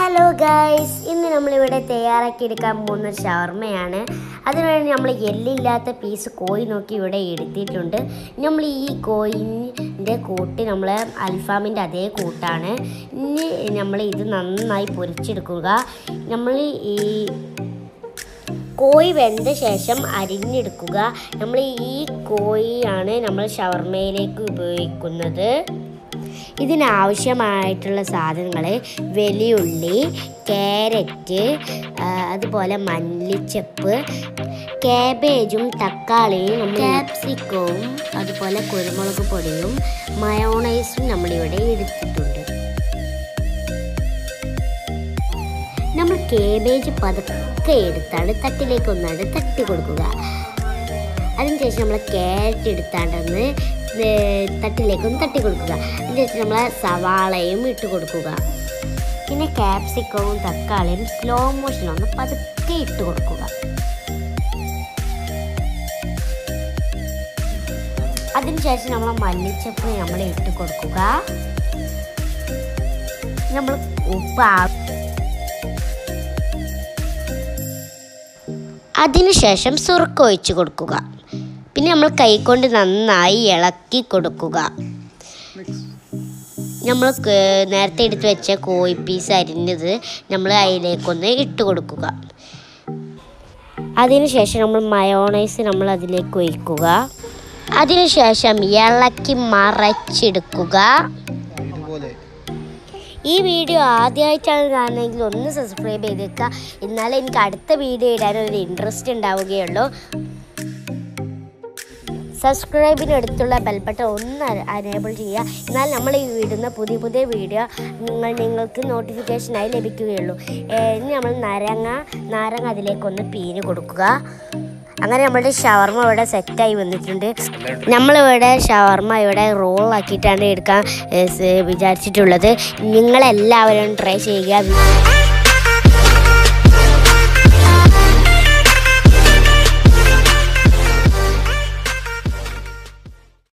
hello guys ഇന്ന് നമ്മളിവിടെ തയ്യാറാക്കി എടുക്കാൻ പോകുന്ന ഷവർമ്മയാണ് അതിനുവേണ്ടി നമ്മൾ എല്ലില്ലാത്ത പീസ് കോഴി നോക്കി ഇവിടെ എടുത്തിട്ടുണ്ട് നമ്മൾ ഈ കോഴിൻ്റെ കൂട്ട് നമ്മൾ അൽഫാമിൻ്റെ അതേ കൂട്ടാണ് ഇനി നമ്മൾ ഇത് നന്നായി പൊരിച്ചെടുക്കുക നമ്മൾ ഈ കോഴി വെന്ത ശേഷം അരിഞ്ഞെടുക്കുക നമ്മൾ ഈ കോഴിയാണ് നമ്മൾ ഷവർമ്മയിലേക്ക് ഉപയോഗിക്കുന്നത് ഇതിനാവശ്യമായിട്ടുള്ള സാധനങ്ങൾ വെളിയുള്ളി ക്യാരറ്റ് ആ, അതുപോലെ മല്ലിച്ചപ്പ് കാബേജും തക്കാളിയും ക്യാപ്സിക്കവും അതുപോലെ കുരുമുളക് പൊടിയും മയോണൈസും നമ്മളിവിടെ എടുത്തിട്ടുണ്ട് നമ്മൾ കേബേജ് പതുക്കെ എടുത്താണ് തട്ടിലേക്ക് ഒന്നാണ്ട് തട്ടി കൊടുക്കുക അതിനുശേഷം നമ്മൾ ക്യാരറ്റ് എടുത്താണ്ടൊന്ന് തട്ടിലേക്ക് ഒന്ന് തട്ടി കൊടുക്കുക അതിനുശേഷം നമ്മൾ സവാളയും ഇട്ട് കൊടുക്കുക പിന്നെ ക്യാപ്സിക്കവും തക്കാളിയും സ്ലോ മോഷൻ ഒന്ന് പതുക്കെ ഇട്ട് കൊടുക്കുക അതിനുശേഷം നമ്മൾ മല്ലിച്ചപ്പ് നമ്മൾ ഇട്ട് കൊടുക്കുക നമ്മൾ ഉപ്പ് ആ- അതിനുശേഷം സുറുക്ക ഒഴിച്ച് കൊടുക്കുക പിന്നെ നമ്മൾ കൈകൊണ്ട് നന്നായി ഇളക്കി കൊടുക്കുക നമ്മൾ ക- നേരത്തെ എടുത്ത് വെച്ച കോഴി പീസ് അരിഞ്ഞത് നമ്മൾ അതിലേക്കൊന്ന് ഇട്ട് കൊടുക്കുക അതിനുശേഷം നമ്മൾ മയോണൈസ് നമ്മൾ അതിലേക്ക് ഒഴിക്കുക അതിനുശേഷം ഇളക്കി മറച്ചെടുക്കുക ഇതുപോലെ ഈ വീഡിയോ ആദ്യമായിട്ടാണ് കാണുന്നതെങ്കിൽ ഒന്ന് സബ്സ്ക്രൈബ് ചെയ്തേക്കുക എന്നാലേ എനിക്ക് അടുത്ത വീഡിയോ ഇടാൻ ഒരു ഇൻട്രസ്റ്റ് ഉണ്ടാവുകയുള്ളൂ സബ്സ്ക്രൈബിന് അടുത്തുള്ള ബെൽബട്ടൺ ഒന്ന് അനേബിൾ ചെയ്യുക എന്നാൽ നമ്മൾ ഈ ഇടുന്ന പുതിയ പുതിയ വീഡിയോ നിങ്ങൾ നിങ്ങൾക്ക് നോട്ടിഫിക്കേഷനായി ലഭിക്കുകയുള്ളൂ ഏ, ഇനി നമ്മൾ നാരങ്ങ നാരങ്ങ അതിലേക്കൊന്ന് പീഞ്ഞ് കൊടുക്കുക അങ്ങനെ നമ്മളുടെ ഷവർമ്മ ഇവിടെ സെറ്റായി വന്നിട്ടുണ്ട് നമ്മളിവിടെ ഷവർമ്മ ഇവിടെ റോളാക്കിയിട്ടാണ് എടുക്കാൻ ഏ, സ് വിചാരിച്ചിട്ടുള്ളത് നിങ്ങളെല്ലാവരും ട്രൈ ചെയ്യുക